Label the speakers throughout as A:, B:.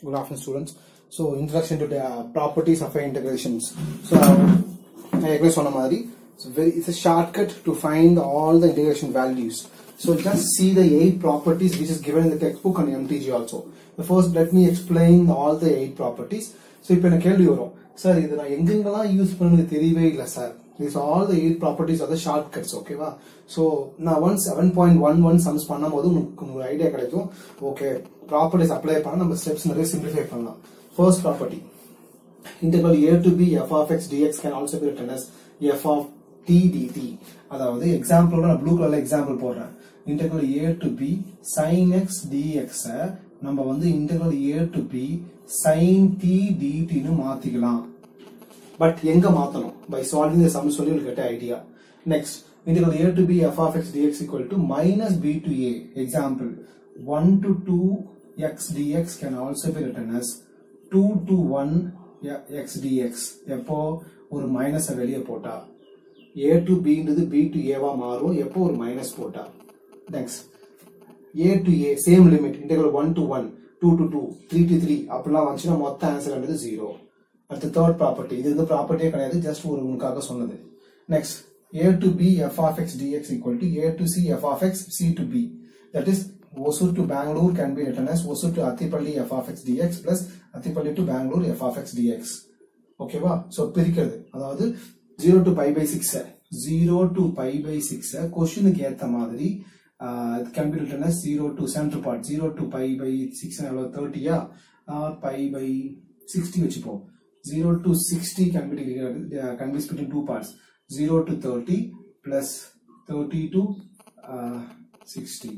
A: Good afternoon, students. So, introduction to the uh, properties of integrations. So, I agree on மாதிரி so very it's a shortcut to find all the integration values. So, just see the eight properties which is given in the textbook on MTG also. The first, let me explain all the eight properties. So, இப்போ எனக்கு கேள்வி வரும் sir இது நான் எங்கெங்கெல்லாம் use பண்ணது தெரியவே இல்லை sir these all the eight properties are shortcuts ஓகேவா ஸோ நான் one seven point one one sums பண்ணும்போது உங்களுக்கு ஒரு ஐடியா கிடைக்கும் ஓகே ப்ராப்பர்ட்டிஸ் அப்ளை பண்ண நம்ம ஸ்டெப்ஸ் நிறைய சிம்பிளிஃபை பண்ணலாம் first property integral a to b f of x dx can also be written as f of t dt அதாவது எக்ஸாம்பிளோட நான் ப்ளூ கலர்ல எக்ஸாம்பிள் போடுறேன் integral a to b sin x dx அ நம்ம வந்து integral a to b sin t dt னு மாத்திக்கலாம் but எங்க மாத்தணும் பை சால்விங் த சம் சொல்லி உங்களுக்கு get idea next integral a to b f of x dx equal to minus b to a example 1 to 2 x dx can also be written as 2 to 1 x dx எப்போ ஒரு minus வெளியே போட்டா a to b ன்றது b to a வா மாறும் எப்போ ஒரு minus போட்டா next a to a same limit integral 1 to 1 2 to 2 3 to 3 அப்படிலாம் வந்துச்சுன்னா மொத்த ஆன்சர் என்றது ஜீரோ அடுத்து தேர்ட் ப்ராப்பர்ட்டி இது வந்து ப்ராப்பர்ட்டியே கிடையாது ஜஸ்ட் ஒரு உனக்காக சொன்னது next a to b f of x dx equal to a to c f of x c to b that is Osur to Bangalore can be written as Osur to Attipalli f of x dx plus Attipalli to Bangalore f of x dx ஓகேவா so பிரிக்கிறது அதாவது 0 to pi by 6 0 to pi by 6 கொஸ்டினுக்கு ஏத்த மாதிரி it can be written as 0 to center part 0 to pi by 6 எவ்வளவு 30 யா or pi by 60 வச்சுப்போம் 0 to 60 can be divided uh, can be split in two parts 0 to 30 plus 30 to uh, 60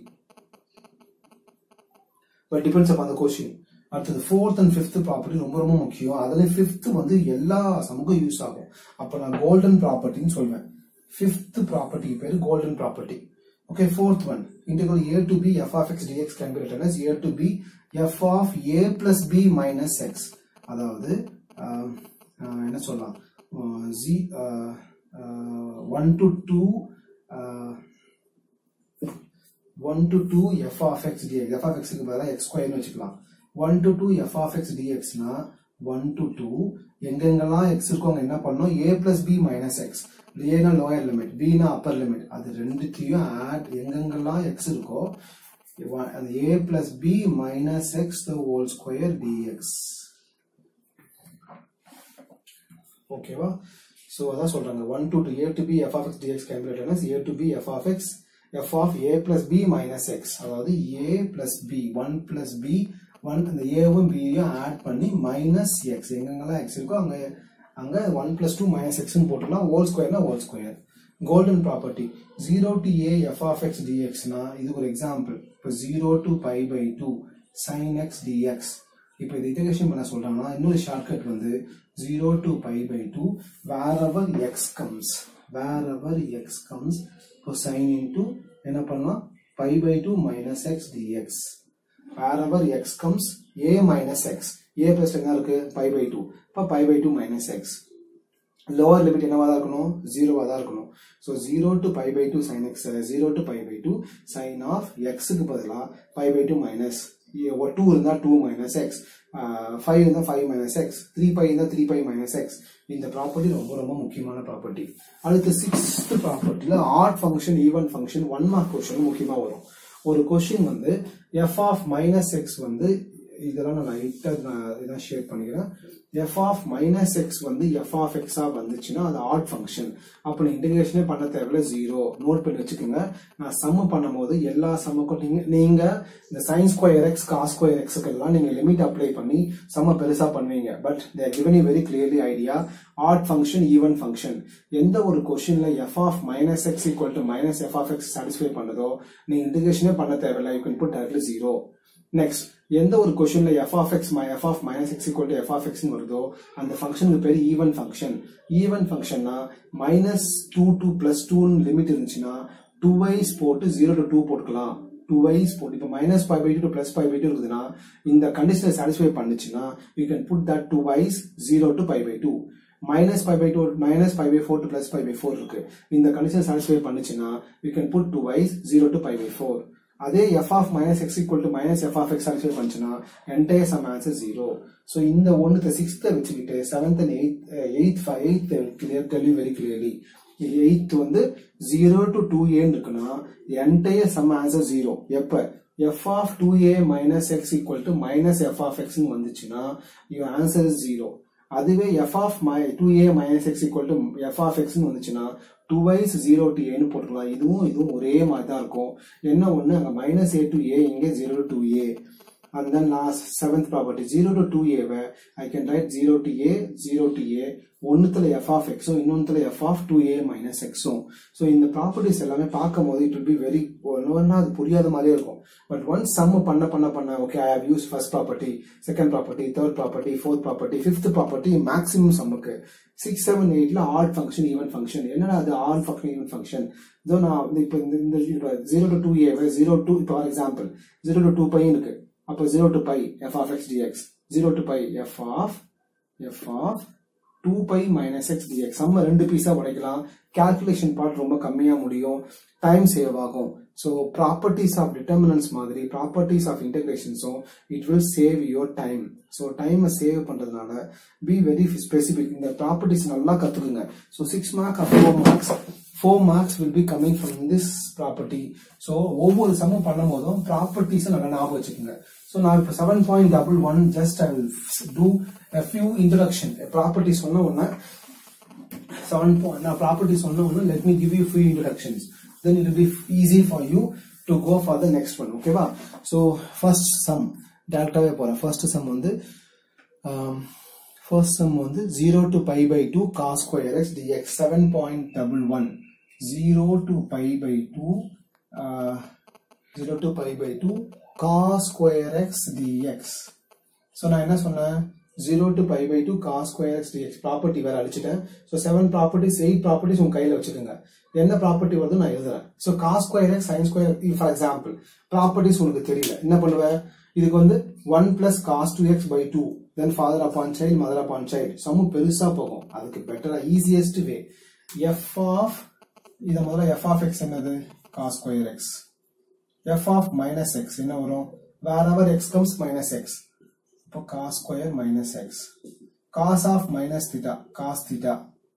A: but depends upon the question அடுத்தது fourth and fifth property ரொம்ப ரொம்ப முக்கியம் அதுல fifth வந்து எல்லா சமூகம் யூஸ் ஆகும் அப்ப நான் கோல்டன் ப்ராப்பர்ட்டின்னு சொல்வேன் ஃபிஃப்த் ப்ராப்பர்ட்டி பேர் golden property okay fourth one integral A to B F of X DX can be written as A to B F of A plus B minus X அதாவது ah, ah, என்ன சொல்லலாம் G one to two one to two F of X DX F of எக்ஸுக்கு பதிலாக X ஸ்கொயர்னு வச்சுக்கலாம் one to two F of X டிஎக்ஸ்னா one to two எங்கெங்கெல்லாம் X இருக்கோ அங்க என்ன பண்ணணும் A plus B minus X ஏனா லோயர் லிமிட் பினா அப்பர் லிமிட் அது ரெண்டுத்தையும் ஆட் எங்கெங்கெல்லாம் எக்ஸ் இருக்கோ இவ- அந்த A plus B minus X the whole square DX ஓகேவா ஸோ அதான் சொல்றாங்க one to A to B F of X DX can be written as A to B F of X F of A plus B minus X அதாவது A plus B one plus B one அந்த ஏவும் பியும் add பண்ணி minus x எங்கெங்கெல்லாம் X இருக்கோ அங்க அங்க one plus two minus எக்ஸ்னு போட்டுக்கலாம் ஹோல் ஸ்கொயர்னா whole square golden property zero to A F of X டிஎக்ஸ்னா இது ஒரு எக்ஸாம்பிள் இப்போ zero to pi by two sine X dx இப்போ இது இன்டகிரேஷன் பண்ண சொல்றாங்கன்னா இன்னொரு ஷார்ட்கட் வந்து zero to pi by two wherever X comes wherever X comes இப்போ சைன் இன்டூ என்ன பண்ணலாம் pi by two minus X DX wherever X comes A minus X A plus என்ன இருக்கு pi by two இப்போ pi by two minus X lower limit என்னவா தான் இருக்கணும் ஜீரோவா தான் இருக்கணும் so zero to pi by two sine X zero to pi by two sine of எக்ஸுக்கு பதிலாக pi by two minus two இருந்தா டூ மைனஸ் எக்ஸ் ஃபைவ் இருந்தா five minus X three pi இருந்தா த்ரீ பை மைனஸ் எக்ஸ் இந்த property ரொம்ப ரொம்ப முக்கியமான property அடுத்து சிக்ஸ்த் ப்ராப்பர்ட்டியில் odd function even function one mark question முக்கியமாக வரும் ஒரு கொஸ்டின் வந்து எஃப் ஆஃப் மைனஸ் எக்ஸ் வந்து இதெல்லாம் நான் லைட்டாக நான் இதான் ஷேர் பண்ணிக்கிறேன் எஃப் ஆஃப் மைனஸ் எக்ஸ் வந்து எஃப் ஆஃப் எக்ஸா வந்துச்சுன்னா அது ஆட் ஃபங்க்ஷன் அப்போ நீ இன்டிகிரேஷனே பண்ண தேவையில்ல ஜீரோ நோட் பண்ணி வச்சுக்கோங்க நான் சம்மு பண்ணும்போது எல்லா சம்முக்கும் நீங்க நீங்க இந்த sine square X cos square எக்ஸுக்கு எல்லாம் நீங்க லிமிட் அப்ளை பண்ணி சம்ம பெருசா பண்ணுவீங்க but there given you very clearly idea odd function even function எந்த ஒரு கொஸ்டின்ல F of minus X equal to minus F of X satisfy பண்ணுதோ நீ இன்டிகிரேஷனே பண்ண தேவையில்ல you can put directly zero next எந்த ஒரு கொஸ்டின்ல F of X F of minus X equal to F of X வருதோ அந்த ஃபங்க்ஷனுக்கு பேர் ஈவன் ஃபங்க்ஷன் ஈவன் ஃபங்க்ஷன்னா மைனஸ் டூ டூ பிளஸ் டூன்னு லிமிட் இருந்துச்சுன்னா டூ வைஸ் போட்டு ஜீரோ டு டூ போட்டுக்கலாம் டூ வைஸ் போட்டு இப்போ minus five by two plus five by two இருக்குதுன்னா இந்த கண்டிஷனை சாட்டிஸ்ஃபை பண்ணுச்சுன்னா you can put that two wise zero to five by two minus five by two minus five by four to plus five by four இருக்கு இந்த condition satisfy பண்ணுச்சுன்னா you can put two wise zero to five by four அதே F of minus X equal to minus F of X satisfy பண்ணுச்சுன்னா entire sum answer zero so இந்த ஒன்று சிக்ஸ்த்தை வச்சுக்கிட்டு seventh and eighth eighth eighth clear tell very clearly eighth வந்து zero to two ஏன்னு இருக்குன்னா entire sum answer zero எப்ப F of two A minus X equal to minus F of X வந்துச்சுன்னா you answer zero அதுவே F of my two A minus X equal to F of எக்ஸ்னு வந்துச்சுன்னா two wise zero to ஏன்னு போட்டுக்கலாம் இதுவும் இதுவும் ஒரே மாதிரி தான் இருக்கும் என்ன ஒன்று அங்கே மைனஸ் ஏ டு ஏ இங்கே zero to A and then last seventh property 0 to 2a where I can write 0 to a 0 to a ஒன்னுத்துல f of x இன்னொன்னுத்துல f of 2a minus x so இந்த properties எல்லாமே பார்க்கும் போது it will be very ஒன்னா அது புரியாத மாதிரியே இருக்கும் பட் ஒன்ஸ் சம் பண்ண பண்ண பண்ண okay I have use first property second property third property fourth property fifth property maximum சம்முக்கு சிக்ஸ் செவன் எயிட்ல ஆட் ஃபங்க்ஷன் ஈவன் ஃபங்க்ஷன் என்னடா அது ஆட் ஃபங்க்ஷன் ஈவன் ஃபங்க்ஷன் இதோ நான் வந்து இப்போ இந்த இந்த zero to two A zero two இப்போ for example zero to two பையன் இருக்கு அப்போ zero to pi F of X DX zero to pi F of F of two pi minus X DX நம்ம ரெண்டு பீஸா உடைக்கலாம் கால்குலேஷன் பார்ட் ரொம்ப கம்மியா முடியும் டைம் சேவ் ஆகும் ஸோ ப்ராப்பர்ட்டிஸ் ஆஃப் டிட்டர்மினன்ஸ் மாதிரி ப்ராப்பர்ட்டிஸ் ஆஃப் இன்டகிரேஷன்ஸும் it will save your time so டைமை சேவ் பண்றதுனால பி வெரி ஸ்பெசிபிக் இந்த ப்ராப்பர்ட்டிஸ் நல்லா கத்துக்குங்க so six mark of four marks four marks will be coming from this property so ஒவ்வொரு சமம் பண்ணும் போதும் ப்ராப்பர்ட்டிஸை நல்லா ஞாபகம் வச்சுக்கோங்க ஸோ நான் இப்போ seven point double one just I will do a few introduction property சொன்ன உடனே செவன் நான் ப்ராப்பர்ட்டி சொன்ன உடனே let me give you few introductions then it be easy for you to go for the next one ஓகேவா so first sum டேரக்டாகவே போகிறேன் first sum வந்து first sum வந்து zero to pi by two cos square X DX seven point double one zero to pi by two zero to pi by two cos square X dx so நான் என்ன சொன்னேன் zero to pi by two cos square X dx property வேற அடிச்சிட்டேன் so seven properties eight properties உங்க கையில் வச்சுக்கோங்க என்ன property வருது நான் எழுதுறேன் so cos square x sine square for example properties உனக்கு தெரியல என்ன பண்ணுவேன் இதுக்கு வந்து one plus cos two x by two then father upon child mother upon child sum பெருசா போகும் அதுக்கு பெட்டரா ஈஸியஸ்ட் வே எஃப் ஆஃப் இதை முதல்ல எஃப் ஆஃப் எக்ஸ் என்னது cos square x F of minus x என்ன வரும் wherever X comes minus x இப்போ cos square minus x cos of minus theta cos theta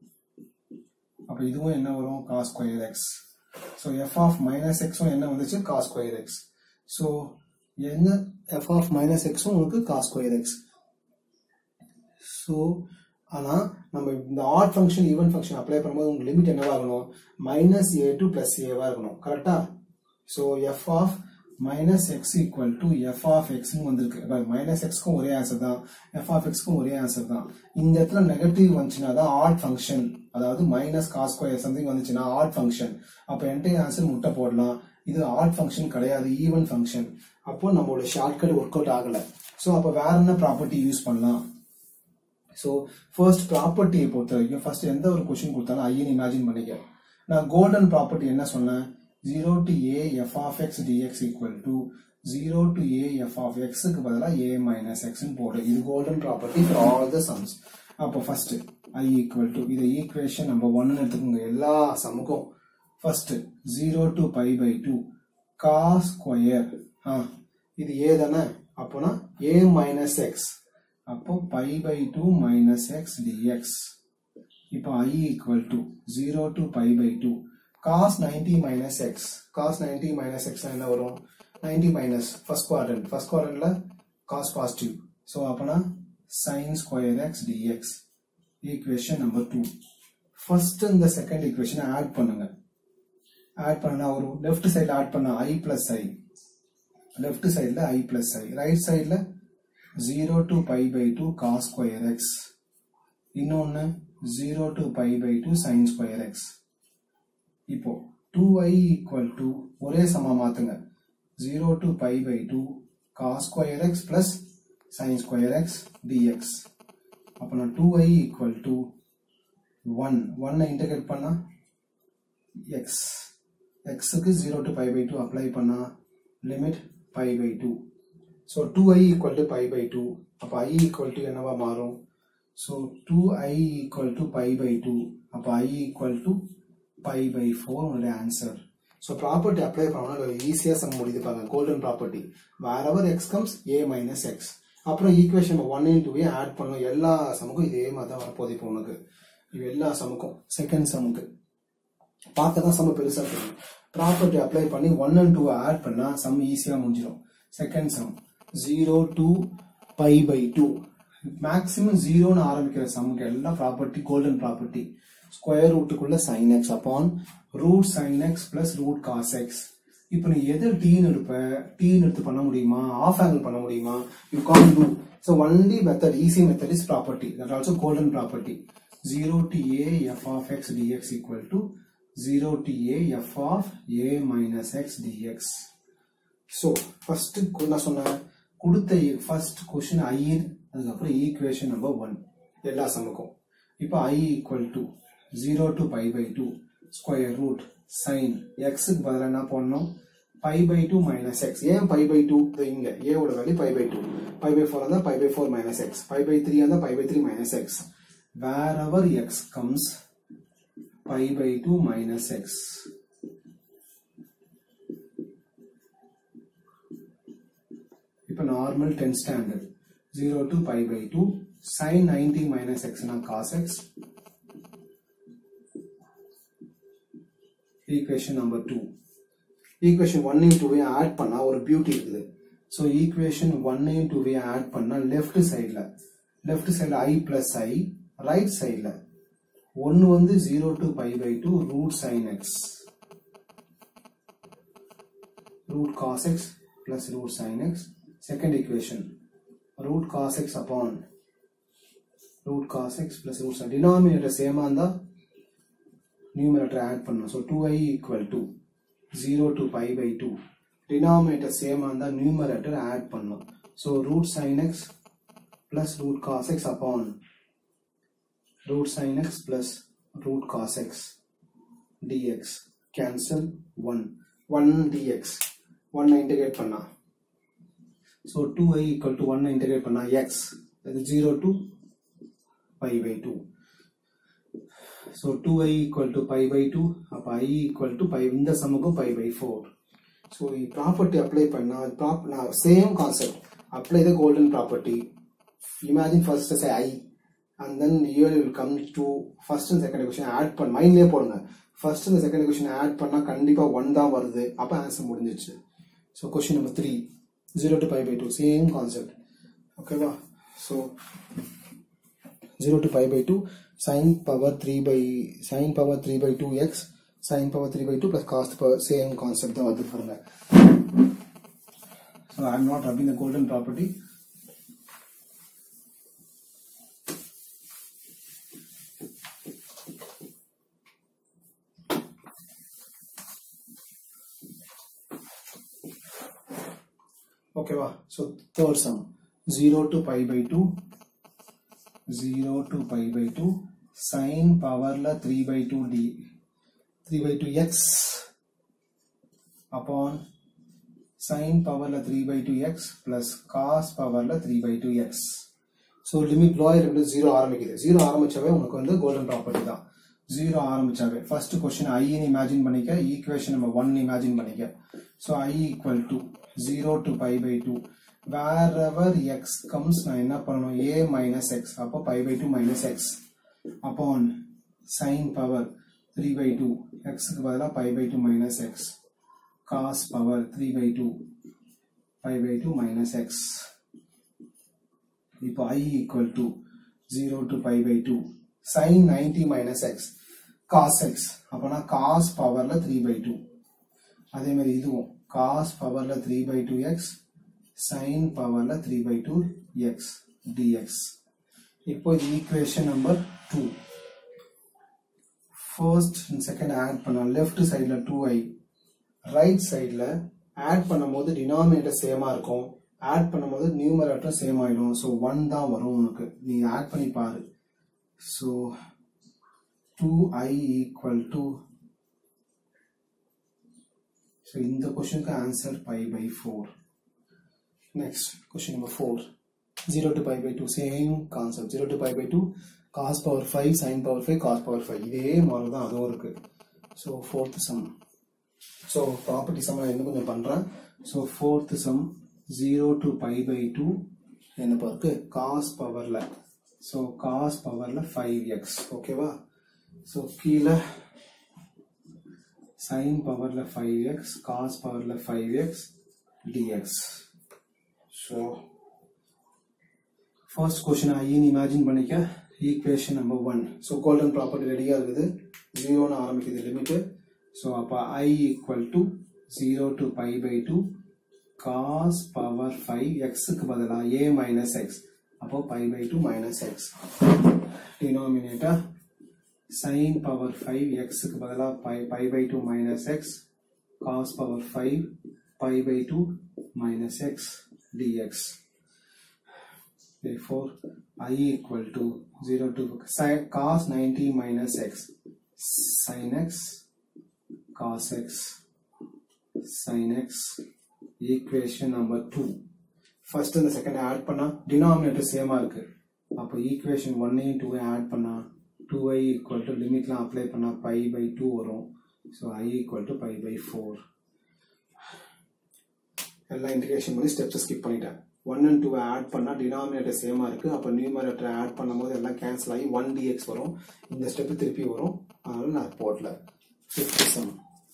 A: அப்போ இதுவும் என்ன வரும் cos square x so f of minus எக்ஸும் என்ன வந்துச்சு காஸ் ஸ்கொயர் எக்ஸ் ஸோ என்ன எஃப் ஆஃப் மைனஸ் எக்ஸும் உங்களுக்கு காஸ் ஸ்கொயர் எக்ஸ் ஸோ ஆனால் நம்ம இந்த odd function even function apply பண்ணும்போது உங்களுக்கு லிமிட் என்னவா இருக்கணும் மைனஸ் ஏ டு பிளஸ் ஏவா இருக்கணும் கரெக்டா so f of minus X equal to F of எக்ஸ்னு வந்திருக்கு மைனஸ் எக்ஸ்க்கும் ஒரே ஆன்சர் தான் எஃப் ஆஃப் எக்ஸ்க்கும் ஒரே ஆன்சர் தான் இந்த இடத்துல நெகட்டிவ் வந்துச்சுன்னா தான் ஆட் ஃபங்க்ஷன் அதாவது மைனஸ் காஸ் ஸ்கொயர் சம்திங் வந்துச்சுன்னா ஆட் ஃபங்க்ஷன் அப்போ என்டையர் ஆன்சர் முட்டை போடலாம் இது ஆட் ஃபங்க்ஷன் கிடையாது ஈவன் ஃபங்க்ஷன் அப்போ நம்மளோட ஷார்ட்கட் ஒர்க் அவுட் ஆகல ஸோ அப்போ வேற என்ன ப்ராப்பர்ட்டி யூஸ் பண்ணலாம் ஸோ ஃபர்ஸ்ட் ப்ராப்பர்ட்டியை பொறுத்த வரைக்கும் ஃபர்ஸ்ட் எந்த ஒரு கொஸ்டின் கொடுத்தாலும் ஐயன் இமேஜின் பண்ணிக்க நான் கோல்டன் ப்ராப்பர்ட்டி என்ன சொன்னேன் zero to A F of X dx equal to zero to A F of எக்ஸுக்கு பதிலாக ஏ மைனஸ் எக்ஸ்னு போடு இது golden property for all the sums அப்போ ஃபர்ஸ்ட் ஐ ஈக்குவல் டு இதை ஈக்குவேஷன் நம்ம ஒன்னு எடுத்துக்கோங்க எல்லா சமுக்கும் first zero to pi by two cos square ஆ இது ஏ தானே அப்போனா ஏ மைனஸ் எக்ஸ் அப்போ pi by two minus X dx இப்போ I equal to zero to pi by two cos ninety minus x cos ninety minus x என்ன வரும் ninety minus first quadrant first குவாட்ரண்ட்ல cos positive so அப்போனா sine square X dx equation number two first இந்த second ஈக்குவேஷனை add பண்ணுங்க add பண்ணா ஒரு left சைடில் ஆட் பண்ண ஐ பிளஸ் ஐ லெஃப்ட் சைடில் ஐ பிளஸ் ஐ ரைட் சைடில் zero to pi by two cos square x இன்னொன்று zero to pi by two sine square x இப்போ டூ ஐ ஈக்குவல் டு ஒரே சம மாத்துங்க zero to pi by two cos square x plus sine square X dx அப்போ நான் two I equal to one ஒன்னை integrate பண்ணா x எக்ஸுக்கு zero to pi by two apply பண்ணா limit pi by two so two I equal to pi by two அப்போ I equal to என்னவா மாறும் so two I equal to pi by two அப்போ I equal to pi by four உங்களுடைய answer so property apply பண்ணால் ஈஸியாக sum முடியுது பாருங்க golden property wherever X comes ஏ minus x அப்புறம் ஈக்குவேஷன் ஒன் இன் டூவே ஆட் பண்ணணும் எல்லா சமுக்கும் இதே மாதிரி தான் வரப்போகுது இப்போ உனக்கு இது எல்லா சமுக்கும் செகண்ட் சமுக்கு பார்க்க தான் சம பெருசாக தெரியும் ப்ராப்பர்ட்டி அப்ளை பண்ணி ஒன் அண்ட் டூ ஆட் பண்ணால் சம் ஈஸியாக முடிஞ்சிடும் second sum zero to pi by two maximum ஜீரோன்னு ஆரம்பிக்கிற சம்முக்கு எல்லாம் ப்ராப்பர்ட்டி கோல்டன் ப்ராப்பர்ட்டி ஸ்கொயர் ரூட்டுக்குள்ள sine x upon root sine x plus root cos x இப்போ நீ எது டீன்னு எடுப்ப டீன்னு எடுத்து பண்ண முடியுமா ஆஃப் ஆங்கிள் பண்ண முடியுமா you can do so only method easy method is property that also golden property zero to a F of X dx equal to zero to a F of a minus X dx so first நான் சொன்னேன் கொடுத்த first question I அதுக்கப்புறம் equation number one எல்லா சமுக்கும் இப்போ I equal to zero to pi by two square root sine எக்ஸுக்கு பதிலாக என்ன பண்ணணும் pi by two minus x ஏன் பை பை டூ இங்க ஏவோட value pi by two pi by four இருந்தால் pi by four minus x pi by three இருந்தால் pi by three minus x wherever X comes pi by two minus x இப்போ normal then standard zero to pi by two sine ninety minus எக்ஸ்னா cos x equation number two equation ஒன்னையும் டூவையும் add பண்ணால் ஒரு beauty இருக்குது so equation ஒன்னையும் டூவையும் add பண்ணால் லெஃப்ட் சைடில் லெஃப்ட் சைடில் ஐ பிளஸ் ஐ ரைட் சைடில் ஒன்று வந்து zero to pi by two root sine x root cos x plus root sin x. Second equation, root cos x upon root cos x plus root sin. Denominator same on the numerator add பண்ணணும். So 2i equal to 0 to pi by 2. Denominator same on the numerator add பண்ணணும். So root sin x plus root cos x upon root sin x plus root cos x dx. Cancel 1. 1 dx. 1 integrate பண்ணா so 2i equal to 1 integrate பண்ணா x அது 0 to pi by 2 so 2i equal to pi by 2 அப்ப i equal to pi இந்த சமக்கும் pi by 4 so property apply பண்ணா same concept apply the golden property imagine first say i and then here will come to first and second equation add பண்ண மைண்ட்லயே போடுங்க first இந்த second question add பண்ணா கண்டிப்பா one தான் வருது அப்ப answer முடிஞ்சிச்சு so question number three zero to five by two same concept ஓகேவா so zero to five by two sine power three by sine power three by two x sine power three by two plus cos power same concept தான் வருது பாருங்க so I am not rubbing the golden property ஓகேவா so third sum zero to pi by two zero to pi by two sine பவர்ல three by two t three by two x upon sine பவர்ல three by two x plus cos பவர்ல three by two x so limit lower limit zero ஆரம்பிக்குது zero ஆரம்பிச்சாவே உனக்கு வந்து golden property தான் zero ஆரம்பிச்சாவே first question ஐன்னு imagine பண்ணிக்க ஈக்குவேஷன் நம்ம ஒன் இமேஜின் பண்ணிக்க so I equal to zero to pi by two wherever X comes நான் என்ன பண்ணணும் ஏ மைனஸ் எக்ஸ் அப்போ pi by two minus X upon sine power three by two எக்ஸுக்கு பதிலாக pi by two minus x cos power three by two pi by two minus x இப்போ I equal to zero to pi by two sine ninety minus x cos x அப்போனா cos பவர்ல three by two அதே மாதிரி இதுவும் cos பவர்ல three by two x sine பவர்ல three by two x dx இப்போ இது equation number two first second add பண்ணோம் லெஃப்ட் சைடில் டூ ஐ ரைட் சைடில் ஆட் பண்ணும்போது டினாமினேட்டர் சேமாக இருக்கும் ஆட் பண்ணும்போது நியூமரேட்டர் சேம் ஆயிடும் ஸோ ஒன் தான் வரும் உனக்கு நீ ஆட் பண்ணி பாரு so two I equal to so இந்த கொஷனுக்கு answer pi by four next question number four zero to pi by two same concept zero to pi by two cos power five sine power five cos power five இதே மாதிரி தான் அதுவும் இருக்கு so fourth some so property sum நான் இன்னும் கொஞ்சம் பண்ணுறேன் so fourth sum zero to pi by two என்ன இருக்கு காஸ் பவரில் ஸோ காஸ் பவரில் ஃபைவ் எக்ஸ் ஓகேவா ஸோ கீழே சைன் பவரில் ஃபைவ் எக்ஸ் காஸ் பவரில் five x dx so first question ஐன்னு இமேஜின் பண்ணிக்க equation number one so golden property ரெடியாக இருக்குது ஜீரோன்னு ஆரம்பிக்குது லிமிட்டு ஸோ அப்போ I equal to zero to pi by two cos power five எக்ஸுக்கு பதிலாக ஏ மைனஸ் எக்ஸ் அப்போ pi by two minus x denominator sine power five எக்ஸுக்கு பதிலாக pi pi by two minus x cos power five pi by two minus X dx therefore i equal to 0 to sin cos 90 minus x sin x cos x sin x equation number 2 first and the second add பண்ணா denominator same இருக்கு அப்போ equation 1 ஐயும் 2 add பண்ணா 2i equal to limitலாம் apply பண்ணா pi by 2 வரும் so i equal to pi by 4 எல்லாம் integration பண்ணி steps skip பண்ணிட்டேன் ஒன் அண்ட் டூ ஆட் பண்ணா டினாமினேட்டர் சேமா இருக்கு அப்போ நியூமரேட்டர் ஆட் பண்ணும்போது எல்லாம் கேன்சல் ஆகி ஒன் டிஎக்ஸ் வரும் இந்த ஸ்டெப் திருப்பி வரும் அதனால நான் போடல ஃபிஃப்த் சம்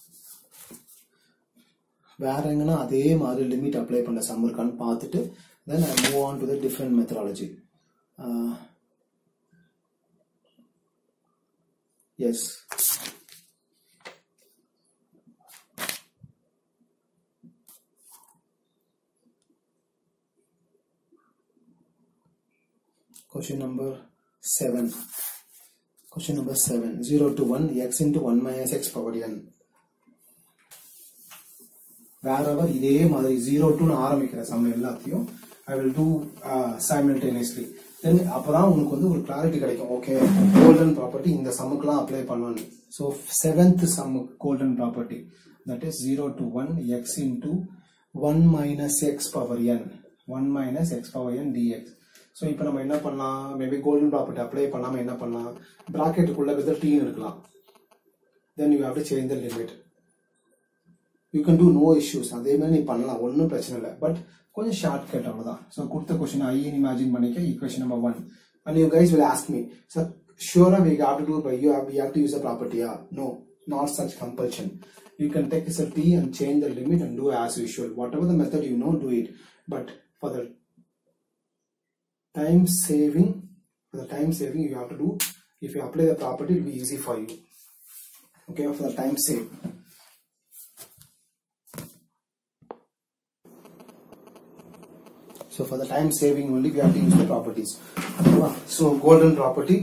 A: வேற எங்கன்னா அதே மாதிரி லிமிட் அப்ளை பண்ண சம் இருக்கான்னு பார்த்துட்டு then I move on to the different methodology yes question number 7 question number 7 0 to 1 x into 1 minus x power n wherever இதே மாதிரி 0 to ஆரம்பிக்கிற சம் எல்லாத்தையும் I will do simultaneously then அப்பதான் உனக்கு வந்து ஒரு கிளாரிட்டி கிடைக்கும் ஓகே கோல்டன் ப்ராப்பர்ட்டி இந்த சம்முக்கெல்லாம் அப்ளை பண்ணணும் so seventh sum golden property that is zero to one x into one minus x power n one minus x power n dx so இப்போ நம்ம என்ன பண்ணலாம் மேபி கோல்டன் ப்ராப்பர்ட்டி அப்ளை பண்ணாமல் என்ன பண்ணலாம் ப்ராக்கெட்டுக்குள்ள வித் டீன் இருக்கலாம் then you have to change the limit you can do no issues அதே மாதிரி நீ பண்ணலாம் ஒன்றும் பிரச்சனை இல்லை பட் கொஞ்சம் ஷார்ட் கட் அவ்வளோதான் ஸோ கொடுத்த கொஸ்டின் ஐன்னு இமேஜின் பண்ணிக்க equation number one and you guys will ask me sir ஷூரா we have to two by you have you have to use a ப்ராப்பர்ட்டியா no not such compulsion you can take as a t and change the limit and do as usual whatever the method you know do it but for the time saving for the time saving you have to do if you apply the property it will be easy for you okay for the time save so for the time saving only we have to use the properties so golden property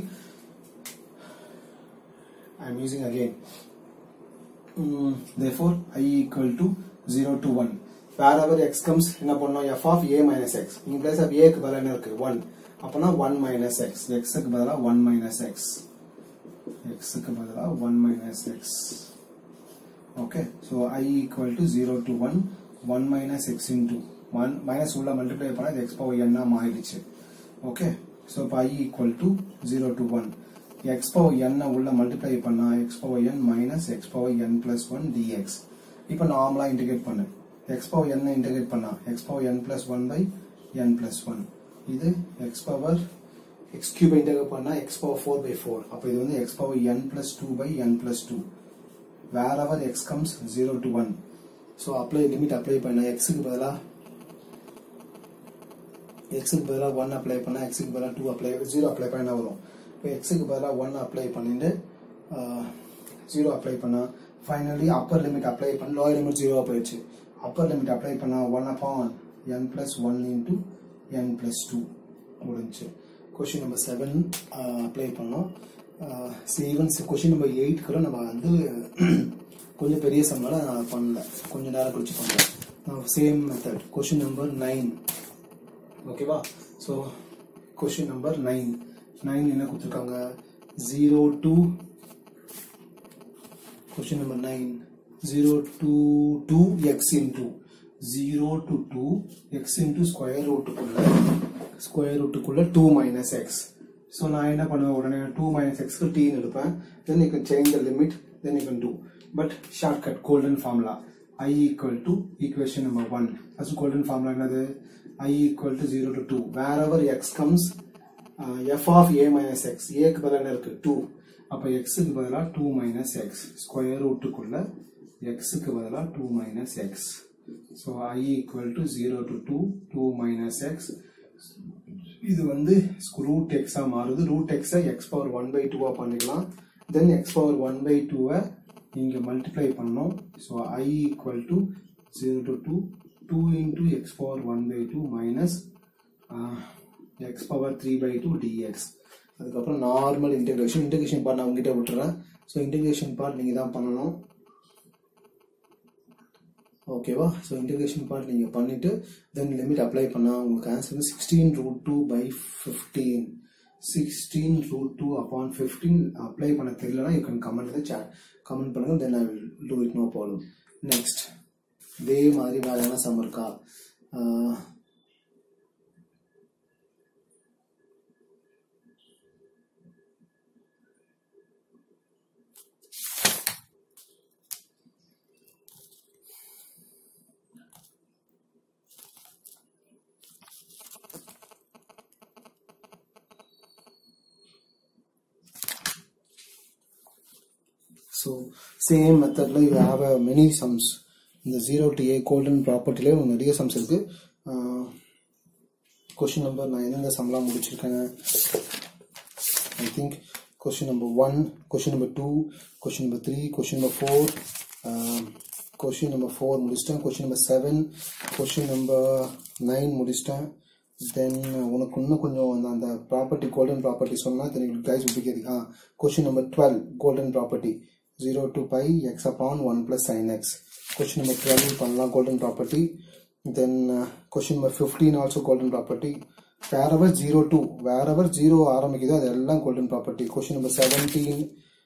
A: i am using again Mm, therefore i equal to 0 to 1 wherever x comes என்ன பண்ணோம் f of a minus x in place of a க்கு பதிலா என்ன இருக்கு 1 அப்பனா 1 minus x x க்கு பதிலா 1 minus x x க்கு பதிலா 1 minus x okay so i equal to 0 to 1 1 minus x into 1 minus உள்ள multiply பண்ணா இது x power n ஆ மாறிடுச்சு okay so இப்போ i equal to 0 to 1 x power n உள்ள மல்டிப்ளை பண்ணா x power n மைனஸ் x power n plus 1 dx இப்போ நார்மலா இன்டிகிரேட் பண்ணு x power n இன்டிகிரேட் பண்ணா x power n plus 1 by n plus 1 இது x power x cube integrate பண்ணா x power 4 by 4 அப்போ இது வந்து x power n plus 2 by n plus 2 wherever x comes 0 to 1 so apply limit apply பண்ணா x க்கு பதிலா x க்கு பதிலா 1 அப்ளை பண்ணா x க்கு பதிலா 2 அப்ளை 0 அப்ளை பண்ணா வரும் இப்போ எக்ஸுக்கு பதிலாக ஒன் அப்ளை பண்ணிட்டு ஜீரோ அப்ளை பண்ணால் ஃபைனலி அப்பர் லிமிட் அப்ளை பண்ண லோயர் லிமிட் ஜீரோ போயிடுச்சு அப்பர் லிமிட் அப்ளை பண்ணால் one upon n plus one into n plus two முடிஞ்சு கொஷின் நம்பர் செவன் அப்ளை பண்ணோம் ஈவன் கொஷின் நம்பர் எயிட் கூட நம்ம வந்து கொஞ்சம் பெரிய சம்னால நான் பண்ணல கொஞ்சம் நேரம் கழிச்சு பண்ணல same method question number nine ஓகேவா so question number nine nine என்ன கொடுத்துருக்காங்க zero to question number nine zero to two x into zero to two x into square ரூட்டுக்குள்ள ஸ்கொயர் ரூட்டுக்குள்ள டூ மைனஸ் எக்ஸ் ஸோ நான் என்ன பண்ணுவேன் உடனே two minus எக்ஸ்க்கு டீன்னு எடுப்பேன் then you can change the limit then you can do but shortcut golden formula i equal to equation number 1 first golden formula என்னது i equal to 0 to 2 wherever x comes uh, f of a minus x a க்கு பதிலா என்ன இருக்கு 2 அப்ப x க்கு பதிலா 2 minus x square ரூட்டுக்குள்ள x க்கு பதிலா 2 minus x so i equal to 0 to 2 2 minus x இது வந்து ரூட் எக்ஸா மாறுது ரூட் எக்ஸை எக்ஸ் பவர் ஒன் பை டூவா பண்ணிக்கலாம் then x power one by டூவை இங்கே மல்டிப்ளை பண்ணோம் so I equal to zero to two two into x power one by two minus x power three by two dx அதுக்கப்புறம் normal integration integration part நான் உங்ககிட்ட விட்டுறேன் so integration part நீங்கள் தான் பண்ணணும் ஓகேவா ஸோ இன்டெகிரேஷன் பார்ட் நீங்கள் பண்ணிவிட்டு தென் லிமிட் அப்ளை பண்ணால் உங்களுக்கு ஆன்சர் வந்து sixteen root two by fifteen sixteen root two upon fifteen apply பண்ண தெரியலனா you can comment the chat comment பண்ணுங்க then I will do it no problem next இதே மாதிரி வேற என்ன சம் இருக்கா So same methodல you have a many sums இந்த 0 to a golden propertyல நிறைய sums இருக்கு கொஸ்டின் நம்பர் நான் எந்தெந்த சம்லாம் முடிச்சிருக்கேன் I think question number one question number two question number three question number four question number four முடிச்சிட்டேன் question number seven question number nine முடிச்சிட்டேன் then உனக்கு இன்னும் கொஞ்சம் அந்த அந்த ப்ராப்பர்ட்டி கோல்டன் ப்ராப்பர்ட்டி சொன்னால் தென் கைஸ் உப்பிக்கிறது ஆ question number twelve golden property zero to pi x upon one plus sine x question number twelve பண்ணலாம் golden property then question number fifteen also golden property வேறவர் zero to வேறவர் zero ஆரம்பிக்குதோ அது எல்லாம் golden property question number seventeen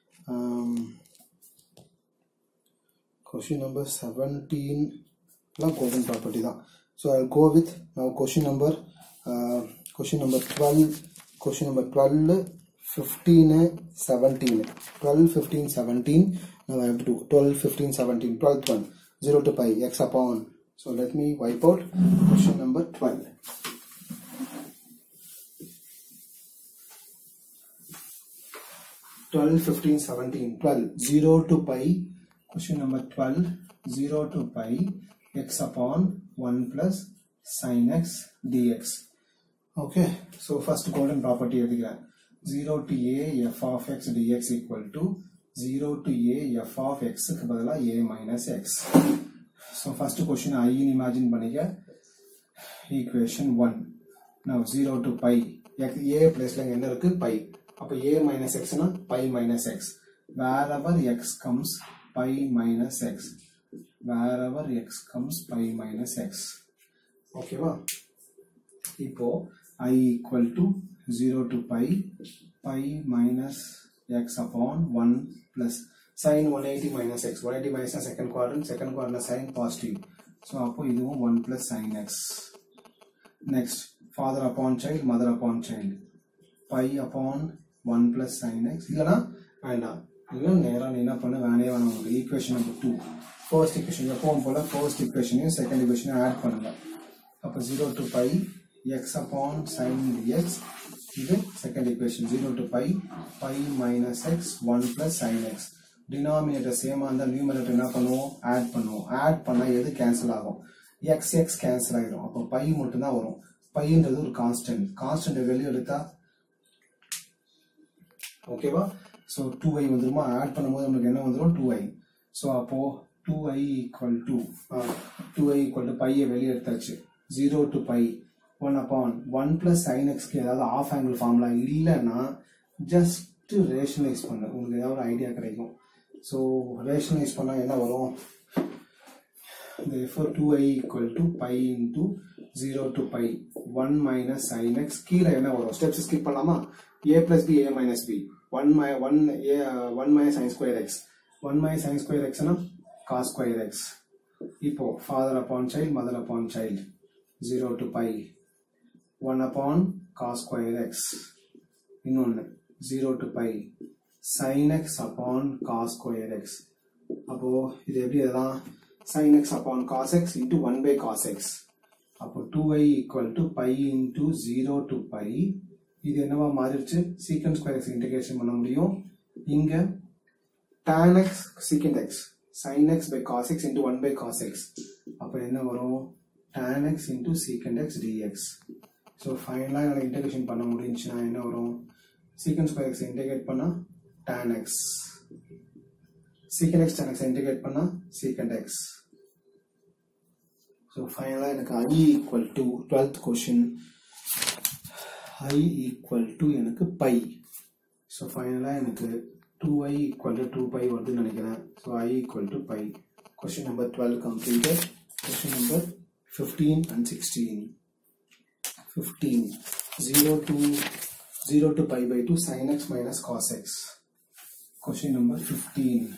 A: question number seventeen எல்லாம் golden property தான் so I go with now question number question number twelve question number twelve fifteen seventeen twelve fifteen seventeen now I have to do 12, 15, 17, 12th one 0 to pi x upon so let me wipe out question number 12 12, 15, 17, 12, 0 to pi, question number 12, 0 to pi, x upon 1 plus sin x dx. Okay, so first golden property எழுதிக்கிறேன் 0 to a f of x dx equal to 0 to a f of x க்கு பதிலா a minus x. So first question I ன்னு imagine பண்ணிக்க equation 1. Now 0 to pi x a placeல இங்க என்ன இருக்கு pi அப்ப a minus x னா pi minus x wherever x comes pi minus x wherever x comes pi minus x ஓகேவா இப்போ i equal to 0 to pi pi minus x upon 1 plus sin 180 minus x 180 minus second quadrant second quadrant sin positive so அப்போ இதுவும் 1 plus sin x next father upon child mother upon child pi upon 1 plus sin x இல்லனா வேண்டாம் இல்லை நேரா நீ என்ன பண்ண வேணே வேணாம் உங்களுக்கு equation number two first equation எப்பவும் போல ஃபர்ஸ்ட் ஈக்குவேஷனையும் செகண்ட் ஈக்குவேஷனையும் ஆட் பண்ணுங்க அப்போ zero to pi x upon sine dx இது second equation zero to pi pi minus x one plus sine x denominator சேமாக இருந்தால் நியூமினேட்டர் என்ன பண்ணுவோம் ஆட் பண்ணுவோம் ஆட் பண்ணால் எது கேன்சல் ஆகும் எக்ஸ் எக்ஸ் கேன்சல் ஆகிடும் அப்போ பை மட்டும்தான் வரும் பைன்றது ஒரு கான்ஸ்டன்ட் கான்ஸ்டன்ட் வெளியே எடுத்தா ஓகேவா ஸோ டூ ஐ வந்துருமா ஆட் பண்ணும்போது நம்மளுக்கு என்ன வந்துடும் டூ ஐ ஸோ அப்போ two I equal to two I equal to பையை வெளியே எடுத்தாச்சு zero to pi one upon one plus sine எக்ஸ்க்கு ஏதாவது ஆஃப் ஆங்கிள் ஃபார்முலா இல்லைன்னா ஜஸ்ட் ரேஷனலைஸ் பண்ண உங்களுக்கு ஏதாவது ஒரு ஐடியா கிடைக்கும் ஸோ ரேஷனலைஸ் பண்ணால் என்ன வரும் therefore 2i equal to pi into 0 to pi 1 minus sin x கீழே என்ன வரும் ஸ்டெப்ஸ் ஸ்கிப் பண்ணலாமா a plus b a minus b 1 mi 1 a uh, 1 minus sin square x 1 minus sin square x னா cos square x இப்போ father upon child mother upon child 0 to pi 1 upon cos square x இன்னொன்று 0 to pi sin x upon cos square x அப்போ இது எப்படி எழுதலாம் sin x upon cos x into 1 by cos x அப்போ 2i equal to pi into 0 to pi இது என்னவா மாறிடுச்சு சீக்கன் ஸ்கொயர் எக்ஸ் இன்டிகிரேஷன் பண்ண முடியும் இங்க tan x secant x sin x by cos x into 1 by cos x அப்போ என்ன வரும் tan x into secant x dx so ஃபைனலாக என்னால் இன்டகிரேஷன் பண்ண முடிஞ்சுன்னா என்ன வரும் சீக்கன் ஸ்கொயர் எக்ஸ் இன்டகிரேட் பண்ணால் tan x secant x tan x integrate பண்ணால் secant x ஸோ ஃபைனலாக எனக்கு i equal to twelfth question i equal to எனக்கு பை ஸோ ஃபைனலாக எனக்கு two I equal to two pi வருதுன்னு நினைக்கிறேன் so I equal to pi question number twelve completed question number fifteen and sixteen fifteen zero to zero to pi by two sine x minus cos x question number fifteen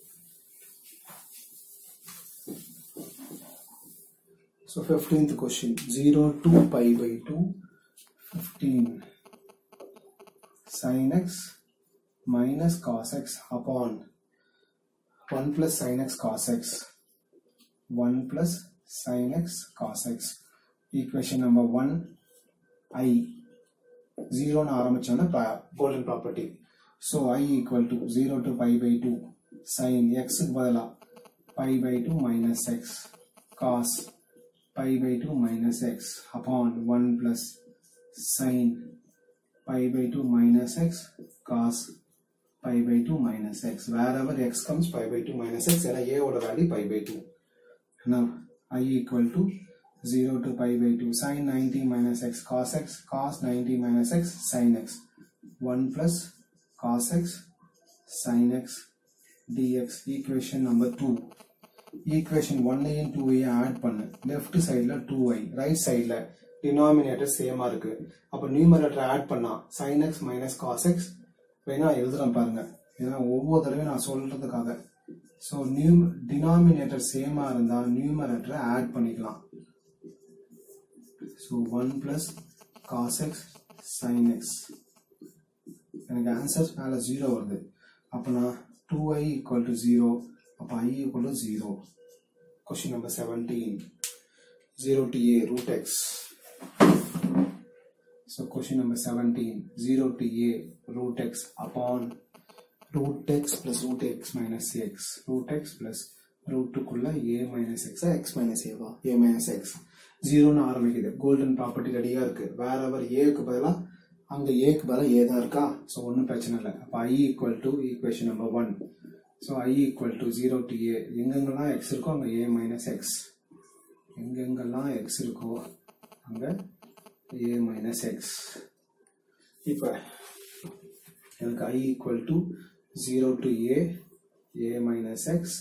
A: So 15th question 0 to pi by 2 15 sin x minus cos x upon 1 plus sin x cos x 1 plus sin x cos x equation number 1 i 0 னு ஆரம்பிச்சோன்னா golden property so I equal to zero to pi by two sine எக்ஸுக்கு பதிலாக pi by two minus x cos pi by 2 minus x upon 1 plus sin pi by 2 minus x cos pi by 2 minus x. Wherever x comes pi by 2 minus x, and a ஓட value pi by 2. Now, i equal to 0 to pi by 2 sin 90 minus x cos x cos 90 minus x sin x 1 plus cos x sin x dx equation number 2 equation ஒன்னையும் டூவையும் add பண்ணு left சைடில் two I right சைடில் denominator சேமாக இருக்கு அப்போ numerator add பண்ணா sine x minus cos x வேணா எழுதுறேன் பாருங்க ஏன்னா ஒவ்வொரு தடவையும் நான் சொல்றதுக்காக ஸோ நியூ டினாமினேட்டர் சேமாக இருந்தால் நியூமரேட்டரை ஆட் பண்ணிக்கலாம் so one plus cos x sine x எனக்கு ஆன்சர் மேலே ஜீரோ வருது அப்போ நான் two I equal to zero அப்போ i equal to 0. Question number 17. 0 to a root x. So question number 17. 0 to a root x upon root x plus root x minus x. Root x plus root 2 குள்ள a minus x x minus a வா a minus x 0 னு ஆரம்பிக்குது golden property ரெடியா இருக்கு வேற எவர் ஏக்கு பதிலா அங்க ஏக்கு பதிலா ஏ தான் இருக்கா ஸோ ஒன்றும் பிரச்சனை இல்லை அப்போ i equal to equation number one so I equal to zero to a எங்கெங்கெல்லாம் எக்ஸ் இருக்கோ அங்கே ஏ மைனஸ் எக்ஸ் எங்கெங்கெல்லாம் எக்ஸ் இருக்கோ அங்கே ஏ மைனஸ் எக்ஸ் இப்போ எனக்கு I equal to zero to a a minus x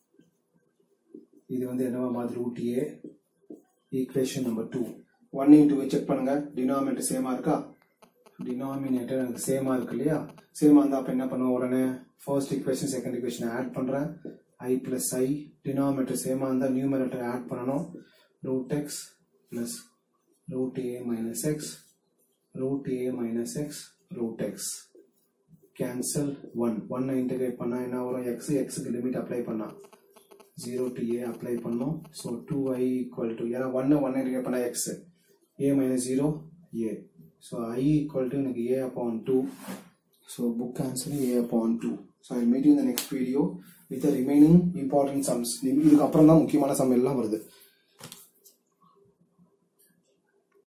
A: இது வந்து என்னவா மாதிரி root a equation number two one into check பண்ணுங்க டினாமினேட்டர் சேமா இருக்கா டினாமினேட்டர் எனக்கு சேமா இருக்கு இல்லையா சேமா இருந்தா அப்ப என்ன பண்ணுவோம் உடனே first equation second equation add பண்றேன் ஐ பிளஸ் ஐ டினாமினேட்டர் சேமா இருந்தா நியூமரேட்டர் ஆட் பண்ணணும் root x plus root a minus x root a minus x root x cancel one ஒன்னை இன்டகிரேட் பண்ணா என்ன வரும் எக்ஸ் எக்ஸுக்கு லிமிட் அப்ளை பண்ணா ஜீரோ டு ஏ அப்ளை பண்ணோம் so two I equal to ஏன்னா ஒன்னு ஒன் இன்டகிரேட் பண்ணா x a minus zero a so I equal to எனக்கு ஏ upon two so book answer a upon two so I meet you இந்த next video with remaining important sums இதுக்கு அப்புறம் தான் முக்கியமான some எல்லாம் வருது